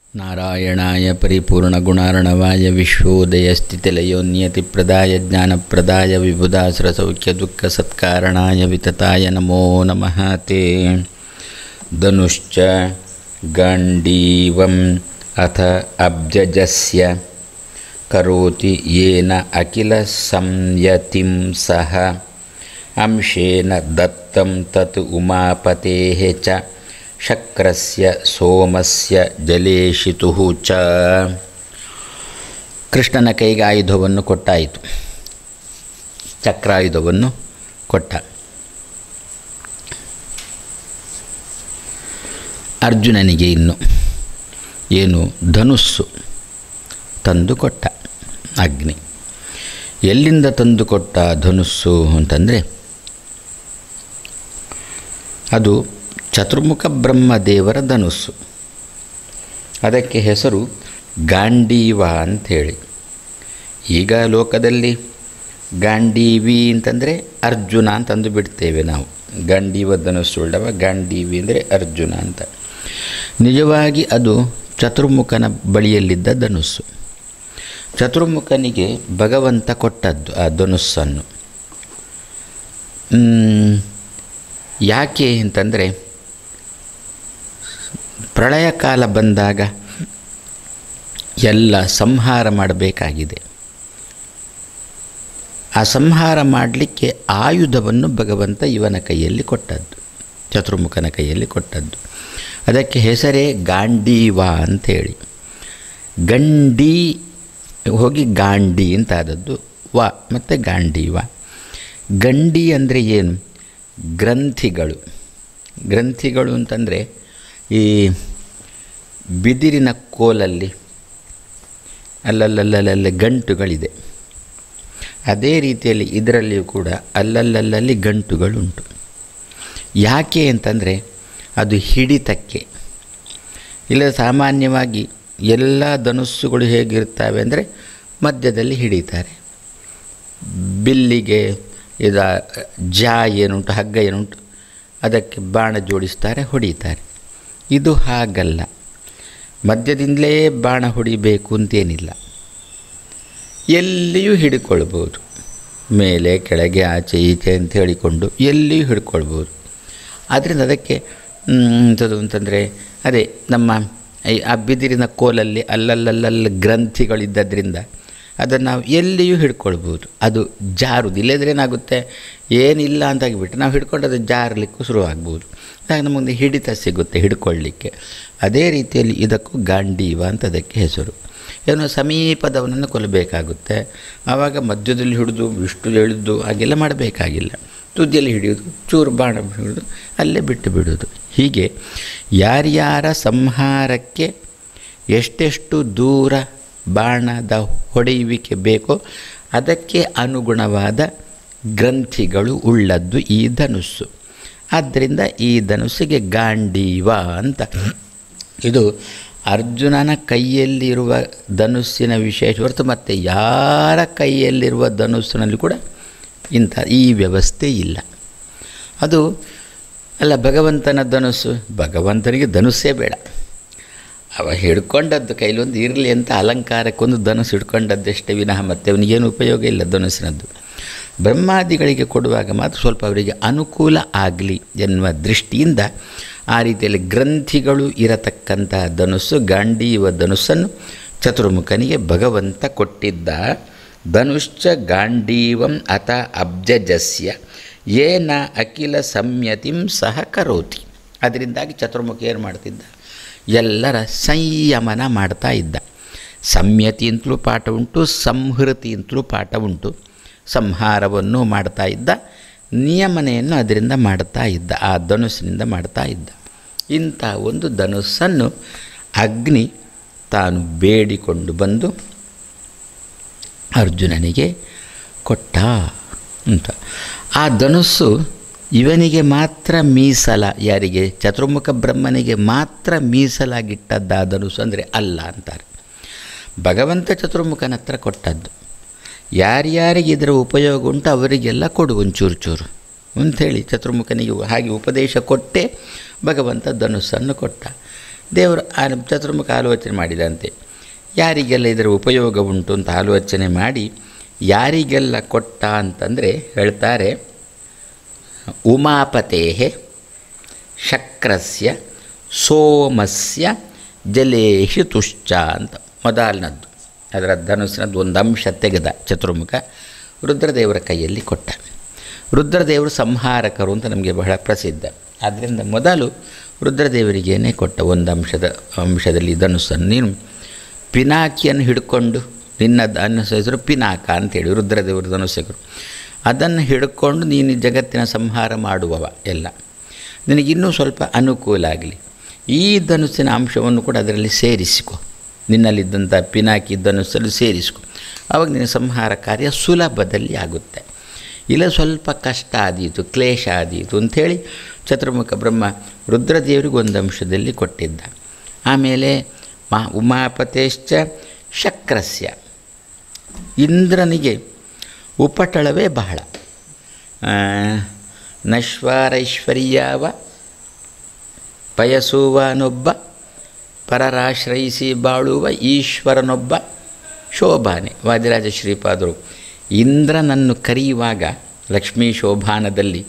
ನಾರಾಯಣಾಯ ಪರಿಪೂರ್ಣಗುಣಾರ್ಣವಾಯ ವಿಶ್ವೋದಯಸ್ಥಿತಿಲಯೋನ್ಯತಿಪ್ರದಾಯ ಜ್ಞಾನಪ್ರದಾಯ ವಿಬುಧಾಸುರಸೌಖ್ಯದುಃಖಸತ್ಕಾರಣಾಯ ವಿತತಾಯ ನಮೋ ನಮಃ ತೇ ಧನುಶ್ಚ ಗಾಂಡೀವಂ ಅಥ ಅಬ್ಜಜಸ್ಯ ಕರೋತಿ ಯೇನ ಅಖಿಲ ಸಂಯತಿಂ ಸಹ ಅಂಶೇನ ದತ್ತಂ ತತ್ ಉಮಾಪತೇಃ ಚ ಶಕ್ರಸ್ಯ ಸೋಮಸ್ಯ ಜಲೇಶಿತು ಚ ಕೃಷ್ಣನ ಕೈಗೆ ಆಯುಧವನ್ನು ಕೊಟ್ಟಾಯಿತು ಚಕ್ರಾಯುಧವನ್ನು ಕೊಟ್ಟ ಅರ್ಜುನನಿಗೆ ಇನ್ನು ಏನು ಧನುಸ್ಸು ತಂದು ಕೊಟ್ಟ ಅಗ್ನಿ ಎಲ್ಲಿಂದ ತಂದು ಕೊಟ್ಟ ಧನುಸ್ಸು ಅಂತಂದರೆ ಅದು ಚತುರ್ಮುಖ ಬ್ರಹ್ಮದೇವರ ಧನುಸ್ಸು ಅದಕ್ಕೆ ಹೆಸರು ಗಾಂಡೀವ ಅಂಥೇಳಿ ಈಗ ಲೋಕದಲ್ಲಿ ಗಾಂಡೀವಿ ಅಂತಂದರೆ ಅರ್ಜುನ ಅಂತಂದು ಬಿಡ್ತೇವೆ ನಾವು ಗಾಂಡೀವ ಧನುಸ್ಸುಳ್ಳವ ಗಾಂಡೀವಿ ಅಂದರೆ ಅರ್ಜುನ ಅಂತ ನಿಜವಾಗಿ ಅದು ಚತುರ್ಮುಖನ ಬಳಿಯಲ್ಲಿದ್ದ ಧನುಸ್ಸು ಚತುರ್ಮುಖನಿಗೆ ಭಗವಂತ ಕೊಟ್ಟದ್ದು ಆ ಧನುಸ್ಸನ್ನು ಯಾಕೆ ಅಂತಂದರೆ ಪ್ರಳಯ ಕಾಲ ಬಂದಾಗ ಎಲ್ಲ ಸಂಹಾರ ಮಾಡಬೇಕಾಗಿದೆ ಆ ಸಂಹಾರ ಮಾಡಲಿಕ್ಕೆ ಆಯುಧವನ್ನು ಭಗವಂತ ಇವನ ಕೈಯಲ್ಲಿ ಕೊಟ್ಟದ್ದು ಚತುರ್ಮುಖನ ಕೈಯಲ್ಲಿ ಕೊಟ್ಟದ್ದು ಅದಕ್ಕೆ ಹೆಸರೇ ಗಾಂಡೀವ ಅಂಥೇಳಿ ಗಂಡಿ ಹೋಗಿ ಗಾಂಡಿ ಅಂತ ಆದದ್ದು ವ ಮತ್ತು ಗಾಂಡೀವ ಗಂಡಿ ಅಂದರೆ ಏನು ಗ್ರಂಥಿಗಳು ಗ್ರಂಥಿಗಳು ಅಂತಂದರೆ ಈ ಬಿದಿರಿನ ಕೋಲಲ್ಲಿ ಅಲ್ಲಲ್ಲಲ್ಲಲ್ಲಿ ಗಂಟುಗಳಿದೆ ಅದೇ ರೀತಿಯಲ್ಲಿ ಇದರಲ್ಲಿಯೂ ಕೂಡ ಅಲ್ಲಲ್ಲಲ್ಲಿ ಗಂಟುಗಳುಂಟು ಯಾಕೆ ಅಂತಂದರೆ ಅದು ಹಿಡಿತಕ್ಕೆ ಇಲ್ಲ ಸಾಮಾನ್ಯವಾಗಿ ಎಲ್ಲ ಧನುಸ್ಸುಗಳು ಹೇಗಿರ್ತವೆ ಅಂದರೆ ಮಧ್ಯದಲ್ಲಿ ಹಿಡಿತಾರೆ ಬಿಲ್ಲಿಗೆ ಇದ ಜಾ ಏನುಂಟು ಹಗ್ಗ ಏನುಂಟು ಅದಕ್ಕೆ ಬಾಣ ಜೋಡಿಸ್ತಾರೆ ಹೊಡಿತಾರೆ ಇದು ಹಾಗಲ್ಲ ಮಧ್ಯದಿಂದಲೇ ಬಾಣ ಹೊಡಿಬೇಕು ಅಂತೇನಿಲ್ಲ ಎಲ್ಲಿಯೂ ಹಿಡ್ಕೊಳ್ಬೋದು ಮೇಲೆ ಕೆಳಗೆ ಆಚೆ ಈಚೆ ಅಂತ ಹೇಳಿಕೊಂಡು ಎಲ್ಲಿಯೂ ಹಿಡ್ಕೊಳ್ಬೋದು ಆದ್ದರಿಂದ ಅದಕ್ಕೆ ಎಂಥದ್ದು ಅಂತಂದರೆ ಅದೇ ನಮ್ಮ ಆ ಬಿದಿರಿನ ಕೋಲಲ್ಲಿ ಅಲ್ಲಲ್ಲಲ್ಲ ಗ್ರಂಥಿಗಳಿದ್ದರಿಂದ ಅದನ್ನು ನಾವು ಎಲ್ಲಿಯೂ ಹಿಡ್ಕೊಳ್ಬೋದು ಅದು ಜಾರುದು ಇಲ್ಲದ್ರೆ ಏನಾಗುತ್ತೆ ಏನಿಲ್ಲ ಅಂತಾಗಿಬಿಟ್ಟು ನಾವು ಹಿಡ್ಕೊಂಡು ಅದು ಜಾರಲಿಕ್ಕೂ ಶುರುವಾಗ್ಬೋದು ಆಗ ನಮಗೆ ಹಿಡಿತ ಸಿಗುತ್ತೆ ಹಿಡ್ಕೊಳ್ಳಿಕ್ಕೆ ಅದೇ ರೀತಿಯಲ್ಲಿ ಇದಕ್ಕೂ ಗಾಂಡೀವ ಅಂತ ಅದಕ್ಕೆ ಹೆಸರು ಏನೋ ಸಮೀಪದವನನ್ನು ಕೊಲ್ಲಬೇಕಾಗುತ್ತೆ ಆವಾಗ ಮಧ್ಯದಲ್ಲಿ ಹಿಡಿದು ಇಷ್ಟು ಎಳೆದು ಹಾಗೆಲ್ಲ ಮಾಡಬೇಕಾಗಿಲ್ಲ ತುದಿಯಲ್ಲಿ ಹಿಡಿಯೋದು ಚೂರು ಬಾಣ ಹಿಡಿದು ಅಲ್ಲೇ ಬಿಟ್ಟು ಬಿಡೋದು ಹೀಗೆ ಯಾರ್ಯಾರ ಸಂಹಾರಕ್ಕೆ ಎಷ್ಟೆಷ್ಟು ದೂರ ಬಾಣದ ಹೊಡೆಯುವಿಕೆ ಬೇಕೋ ಅದಕ್ಕೆ ಅನುಗುಣವಾದ ಗ್ರಂಥಿಗಳು ಉಳ್ಳದ್ದು ಈ ಧನುಸ್ಸು ಆದ್ದರಿಂದ ಈ ಧನುಸ್ಸಿಗೆ ಗಾಂಡೀವ ಅಂತ ಇದು ಅರ್ಜುನನ ಕೈಯಲ್ಲಿರುವ ಧನುಸ್ಸಿನ ವಿಶೇಷ ಹೊರತು ಮತ್ತು ಯಾರ ಕೈಯಲ್ಲಿರುವ ಧನುಸ್ಸಿನಲ್ಲಿ ಕೂಡ ಇಂಥ ಈ ವ್ಯವಸ್ಥೆ ಇಲ್ಲ ಅದು ಅಲ್ಲ ಭಗವಂತನ ಧನುಸ್ಸು ಭಗವಂತನಿಗೆ ಧನುಸ್ಸೇ ಬೇಡ ಅವ ಹಿಡ್ಕೊಂಡದ್ದು ಕೈಲೊಂದು ಇರಲಿ ಅಂತ ಅಲಂಕಾರಕ್ಕೊಂದು ಧನುಸ್ಸು ಹಿಡ್ಕೊಂಡದ್ದಷ್ಟೇ ವಿನಃ ಮತ್ತು ಅವನಿಗೇನು ಉಪಯೋಗ ಇಲ್ಲ ಧನುಸ್ಸಿನದ್ದು ಬ್ರಹ್ಮಾದಿಗಳಿಗೆ ಕೊಡುವಾಗ ಮಾತ್ರ ಸ್ವಲ್ಪ ಅವರಿಗೆ ಅನುಕೂಲ ಆಗಲಿ ಎನ್ನುವ ದೃಷ್ಟಿಯಿಂದ ಆ ರೀತಿಯಲ್ಲಿ ಗ್ರಂಥಿಗಳು ಇರತಕ್ಕಂಥ ಧನುಸ್ಸು ಗಾಂಡೀವ ಧನುಸ್ಸನ್ನು ಚತುರ್ಮುಖನಿಗೆ ಭಗವಂತ ಕೊಟ್ಟಿದ್ದ ಧನುಶ್ಚ ಗಾಂಡೀವಂ ಅಥ ಅಬ್ಜಜಸ್ಯ ಏನ ಅಖಿಲ ಸಂಯತಿಂ ಸಹ ಕರೋತಿ ಅದರಿಂದಾಗಿ ಚತುರ್ಮುಖ ಏನು ಮಾಡ್ತಿದ್ದ ಎಲ್ಲರ ಸಂಯಮನ ಮಾಡ್ತಾ ಇದ್ದ ಸಂಯತಿ ಅಂತಲೂ ಪಾಠ ಉಂಟು ಸಂಹೃತಿ ಅಂತಲೂ ಪಾಠ ಉಂಟು ಸಂಹಾರವನ್ನು ಮಾಡ್ತಾ ಇದ್ದ ನಿಯಮನೆಯನ್ನು ಅದರಿಂದ ಮಾಡ್ತಾ ಇದ್ದ ಆ ಧನುಸ್ಸಿನಿಂದ ಮಾಡ್ತಾ ಇದ್ದ ಇಂಥ ಒಂದು ಧನುಸ್ಸನ್ನು ಅಗ್ನಿ ತಾನು ಬೇಡಿಕೊಂಡು ಬಂದು ಅರ್ಜುನನಿಗೆ ಕೊಟ್ಟ ಅಂತ ಆ ಧನುಸ್ಸು ಇವನಿಗೆ ಮಾತ್ರ ಮೀಸಲ ಯಾರಿಗೆ ಚತುರ್ಮುಖ ಬ್ರಹ್ಮನಿಗೆ ಮಾತ್ರ ಮೀಸಲಾಗಿಟ್ಟದ್ದು ಆ ಧನುಸ್ಸು ಅಂದರೆ ಅಲ್ಲ ಅಂತಾರೆ ಭಗವಂತ ಚತುರ್ಮುಖನ ಹತ್ರ ಕೊಟ್ಟದ್ದು ಯಾರ್ಯಾರಿಗೆ ಇದರ ಉಪಯೋಗ ಉಂಟು ಅವರಿಗೆಲ್ಲ ಕೊಡು ಒಂಚೂರು ಚೂರು ಅಂಥೇಳಿ ಚತುರ್ಮುಖನಿಗೆ ಹಾಗೆ ಉಪದೇಶ ಕೊಟ್ಟೇ ಭಗವಂತ ಧನುಸ್ಸನ್ನು ಕೊಟ್ಟ ದೇವರು ಆ ಚತುರ್ಮುಖ ಆಲೋಚನೆ ಮಾಡಿದಂತೆ ಯಾರಿಗೆಲ್ಲ ಇದರ ಉಪಯೋಗ ಉಂಟು ಅಂತ ಆಲೋಚನೆ ಮಾಡಿ ಯಾರಿಗೆಲ್ಲ ಕೊಟ್ಟ ಅಂತಂದರೆ ಹೇಳ್ತಾರೆ ಉಮಾಪತೇ ಶಕ್ರಸ್ಯ ಸೋಮಸ್ಯ ಜಲೇಶಿ ತುಶ್ಚ ಅಂತ ಮೊದಲನದ್ದು ಅದರ ಧನುಸ್ಸಿನದ್ದು ಒಂದು ಅಂಶ ತೆಗೆದ ಚತುರ್ಮುಖ ರುದ್ರದೇವರ ಕೈಯಲ್ಲಿ ಕೊಟ್ಟ ರುದ್ರದೇವರು ಸಂಹಾರಕರು ಅಂತ ನಮಗೆ ಬಹಳ ಪ್ರಸಿದ್ಧ ಆದ್ದರಿಂದ ಮೊದಲು ರುದ್ರದೇವರಿಗೇನೆ ಕೊಟ್ಟ ಒಂದು ಅಂಶದ ಅಂಶದಲ್ಲಿ ಧನುಸ್ಸನ್ನು ನೀನು ಪಿನಾಕಿಯನ್ನು ಹಿಡ್ಕೊಂಡು ನಿನ್ನ ಧನುಸ್ಸು ಹೆಸರು ಪಿನಾಕ ಅಂತೇಳಿ ರುದ್ರದೇವರು ಧನುಸ್ಸಕರು ಅದನ್ನು ಹಿಡ್ಕೊಂಡು ನೀನು ಜಗತ್ತಿನ ಸಂಹಾರ ಮಾಡುವವ ಎಲ್ಲ ನಿನಗಿನ್ನೂ ಸ್ವಲ್ಪ ಅನುಕೂಲ ಆಗಲಿ ಈ ಧನುಸ್ಸಿನ ಅಂಶವನ್ನು ಕೂಡ ಅದರಲ್ಲಿ ಸೇರಿಸಿಕೊ ನಿನ್ನಲ್ಲಿದ್ದಂಥ ಪಿನಾಕಿ ಧನುಸ್ಸಲ್ಲಿ ಸೇರಿಸಿಕೊ ಆವಾಗ ನಿನ್ನ ಸಂಹಾರ ಕಾರ್ಯ ಸುಲಭದಲ್ಲಿ ಆಗುತ್ತೆ ಇಲ್ಲ ಸ್ವಲ್ಪ ಕಷ್ಟ ಆದೀತು ಕ್ಲೇಶ ಆದೀತು ಅಂಥೇಳಿ ಚತುರ್ಮುಖ ಬ್ರಹ್ಮ ರುದ್ರದೇವರಿಗೆ ಒಂದು ಅಂಶದಲ್ಲಿ ಕೊಟ್ಟಿದ್ದ ಆಮೇಲೆ ಮಾ ಉಮಾಪತೇಶ್ಚ ಶಕ್ರಸ್ಯ ಇಂದ್ರನಿಗೆ ಉಪಟಳವೇ ಬಹಳ ಆ, ನಶ್ವಾರೈಶ್ವರ್ಯಾವ ಬಯಸುವನೊಬ್ಬ ಪರರಾಶ್ರಯಿಸಿ ಬಾಳುವ ಈಶ್ವರನೊಬ್ಬ ಶೋಭಾನೆ ವಾದಿರಾಜ ಶ್ರೀಪಾದರು ಇಂದ್ರನನ್ನು ಕರೆಯುವಾಗ ಲಕ್ಷ್ಮೀ ಶೋಭಾನದಲ್ಲಿ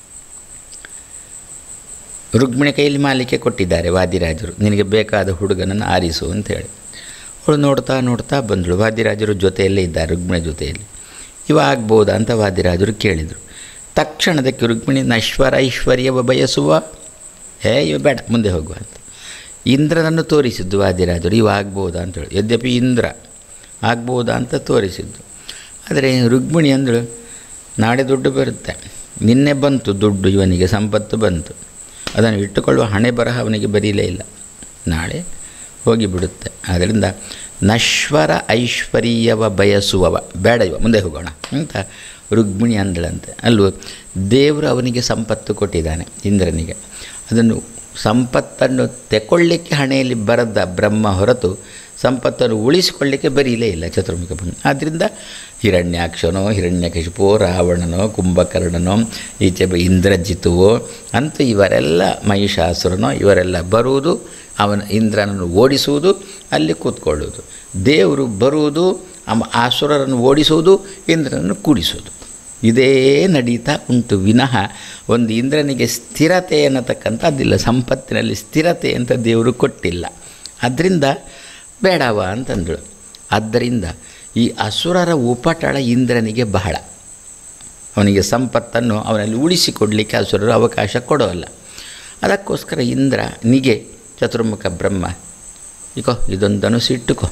ರುಕ್ಮಿಣಿ ಕೈಯಲ್ಲಿ ಮಾಲಿಕೆ ಕೊಟ್ಟಿದ್ದಾರೆ ವಾದಿರಾಜರು ನಿನಗೆ ಬೇಕಾದ ಹುಡುಗನನ್ನು ಆರಿಸು ಅಂತೇಳಿ ಅವಳು ನೋಡ್ತಾ ನೋಡ್ತಾ ಬಂದಳು ವಾದಿರಾಜರು ಜೊತೆಯಲ್ಲೇ ಇದ್ದಾರೆ ರುಕ್ಮಿಣಿ ಜೊತೆಯಲ್ಲಿ ಇವ ಆಗ್ಬೋದಾ ಅಂತ ವಾದಿರಾಜರು ಕೇಳಿದರು ತಕ್ಷಣದಕ್ಕೆ ರುಕ್ಮಿಣಿ ನಶ್ವರ ಐಶ್ವರ್ಯವ ಬಯಸುವ ಹೇ ಇವ ಬೇಡ ಮುಂದೆ ಹೋಗುವ ಅಂತ ಇಂದ್ರನನ್ನು ತೋರಿಸಿದ್ದು ವಾದಿರಾಜರು ಇವ ಆಗ್ಬೋದಾ ಅಂತೇಳಿ ಯದ್ಯಪಿ ಇಂದ್ರ ಆಗ್ಬೋದಾ ಅಂತ ತೋರಿಸಿದ್ದು ಆದರೆ ರುಕ್ಮಿಣಿ ಅಂದಳು ನಾಳೆ ದುಡ್ಡು ಬರುತ್ತೆ ನಿನ್ನೆ ಬಂತು ದುಡ್ಡು ಇವನಿಗೆ ಸಂಪತ್ತು ಬಂತು ಅದನ್ನು ಇಟ್ಟುಕೊಳ್ಳುವ ಹಣೆ ಬರಹ ಅವನಿಗೆ ಬರೀಲೇ ಇಲ್ಲ ನಾಳೆ ಹೋಗಿಬಿಡುತ್ತೆ ಆದ್ದರಿಂದ ನಶ್ವರ ಐಶ್ವರ್ಯವ ಬಯಸುವವ ಬೇಡ ಇವ ಮುಂದೆ ಹೋಗೋಣ ಅಂತ ರುಕ್ಮಿಣಿ ಅಂದಳಂತೆ ಅಲ್ವ ದೇವರು ಅವನಿಗೆ ಸಂಪತ್ತು ಕೊಟ್ಟಿದ್ದಾನೆ ಇಂದ್ರನಿಗೆ ಅದನ್ನು ಸಂಪತ್ತನ್ನು ತೆಕೊಳ್ಳಿಕ್ಕೆ ಹಣೆಯಲ್ಲಿ ಬರದ ಬ್ರಹ್ಮ ಹೊರತು ಸಂಪತ್ತನ್ನು ಉಳಿಸಿಕೊಳ್ಳಿಕ್ಕೆ ಬರೀಲೇ ಇಲ್ಲ ಚತುರ್ಮುಖ ಬ್ರಹ್ಮ ಆದ್ದರಿಂದ ಹಿರಣ್ಯಾಕ್ಷನೋ ಹಿರಣ್ಯಕಶಿಪೋ ರಾವಣನೋ ಕುಂಭಕರ್ಣನೋ ಈಚೆ ಬ- ಇಂದ್ರಜಿತುವೋ ಅಂತ ಇವರೆಲ್ಲ ಮಹಿಷಾಸುರನೋ ಇವರೆಲ್ಲ ಬರುವುದು ಅವನ ಇಂದ್ರನನ್ನು ಓಡಿಸುವುದು ಅಲ್ಲಿ ಕೂತ್ಕೊಳ್ಳುವುದು ದೇವರು ಬರುವುದು ಅಮ ಆಸುರರನ್ನು ಓಡಿಸುವುದು ಇಂದ್ರನನ್ನು ಕೂಡಿಸುವುದು ಇದೇ ನಡೀತಾ ಉಂಟು ವಿನಃ ಒಂದು ಇಂದ್ರನಿಗೆ ಸ್ಥಿರತೆ ಅನ್ನತಕ್ಕಂಥದ್ದಿಲ್ಲ ಸಂಪತ್ತಿನಲ್ಲಿ ಸ್ಥಿರತೆ ಅಂತ ದೇವರು ಕೊಟ್ಟಿಲ್ಲ ಅದರಿಂದ ಬೇಡವ ಅಂತಂದಳು ಆದ್ದರಿಂದ ಈ ಅಸುರರ ಉಪಟಳ ಇಂದ್ರನಿಗೆ ಬಹಳ ಅವನಿಗೆ ಸಂಪತ್ತನ್ನು ಅವನಲ್ಲಿ ಉಳಿಸಿಕೊಡಲಿಕ್ಕೆ ಅಸುರರು ಅವಕಾಶ ಕೊಡೋಲ್ಲ ಅದಕ್ಕೋಸ್ಕರ ಇಂದ್ರನಿಗೆ ಚತುರ್ಮುಖ ಬ್ರಹ್ಮ ಇಕೋ ಇದೊಂದು ಧನುಸ್ಸು ಇಟ್ಟುಕೋ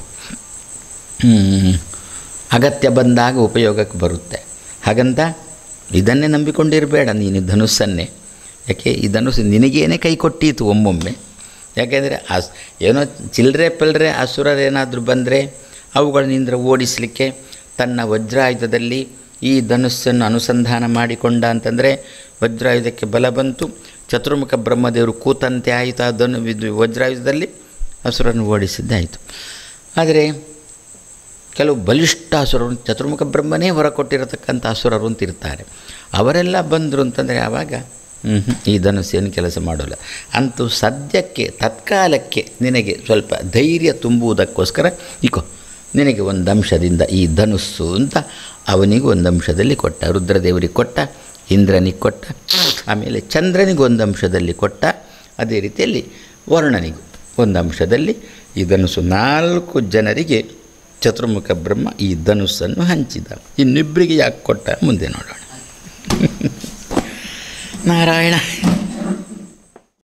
ಹ್ಮ್. ಅಗತ್ಯ ಬಂದಾಗ ಉಪಯೋಗಕ್ಕೆ ಬರುತ್ತೆ ಹಾಗಂತ ಇದನ್ನೇ ನಂಬಿಕೊಂಡಿರಬೇಡ ನೀನು ಧನುಸ್ಸನ್ನೇ ಯಾಕೆ ಈ ಧನುಸ್ಸು ನಿನಗೇನೆ ಕೈ ಕೊಟ್ಟೀತು ಒಮ್ಮೊಮ್ಮೆ ಯಾಕೆಂದರೆ ಅಸ್ ಏನೋ ಚಿಲ್ಲರೆ ಪಲ್ಲರೆ ಅಸುರರೇನಾದರೂ ಬಂದರೆ ಅವುಗಳನ್ನಿಂದ ಓಡಿಸಲಿಕ್ಕೆ ತನ್ನ ವಜ್ರಾಯುಧದಲ್ಲಿ ಈ ಧನುಸ್ಸನ್ನು ಅನುಸಂಧಾನ ಮಾಡಿಕೊಂಡ ಅಂತಂದರೆ ವಜ್ರಾಯುಧಕ್ಕೆ ಬಲ ಬಂತು ಚತುರ್ಮುಖ ಬ್ರಹ್ಮದೇವರು ಕೂತಂತೆ ಆಯಿತು ಆ ಧನು ವಿದ್- ವಜ್ರಾಯುಧದಲ್ಲಿ ಅಸುರನ್ನು ಓಡಿಸಿದ್ದಾಯಿತು ಆದರೆ ಕೆಲವು ಬಲಿಷ್ಠ ಅಸುರರು ಚತುರ್ಮುಖ ಬ್ರಹ್ಮನೇ ಹೊರ ಕೊಟ್ಟಿರತಕ್ಕಂಥ ಅಸುರರು ಅಂತ ಇರ್ತಾರೆ ಅವರೆಲ್ಲ ಬಂದರು ಅಂತಂದರೆ ಆವಾಗ ಹ್ಮ್, ಹ್ಮ್, ಈ ಧನುಸ್ಸು ಏನು ಕೆಲಸ ಮಾಡೋಲ್ಲ ಅಂತೂ ಸದ್ಯಕ್ಕೆ ತತ್ಕಾಲಕ್ಕೆ ನಿನಗೆ ಸ್ವಲ್ಪ ಧೈರ್ಯ ತುಂಬುವುದಕ್ಕೋಸ್ಕರ ಇಕೋ ನಿನಗೆ ಒಂದು ಅಂಶದಿಂದ ಈ ಧನುಸ್ಸು ಅಂತ ಅವನಿಗೆ ಒಂದು ಅಂಶದಲ್ಲಿ ಕೊಟ್ಟ ರುದ್ರದೇವರಿಗೆ ಕೊಟ್ಟ ಇಂದ್ರನಿಗೆ ಕೊಟ್ಟ ಆಮೇಲೆ ಚಂದ್ರನಿಗೆ ಒಂದು ಅಂಶದಲ್ಲಿ ಕೊಟ್ಟ ಅದೇ ರೀತಿಯಲ್ಲಿ ವರ್ಣನಿಗೂ ಒಂದು ಅಂಶದಲ್ಲಿ ಈ ಧನುಸ್ಸು ನಾಲ್ಕು ಜನರಿಗೆ ಚತುರ್ಮುಖ ಬ್ರಹ್ಮ ಈ ಧನುಸ್ಸನ್ನು ಹಂಚಿದ ಇನ್ನಿಬ್ಬರಿಗೆ ಯಾಕೆ ಕೊಟ್ಟ ಮುಂದೆ ನೋಡೋಣ ನಾರಾಯಣ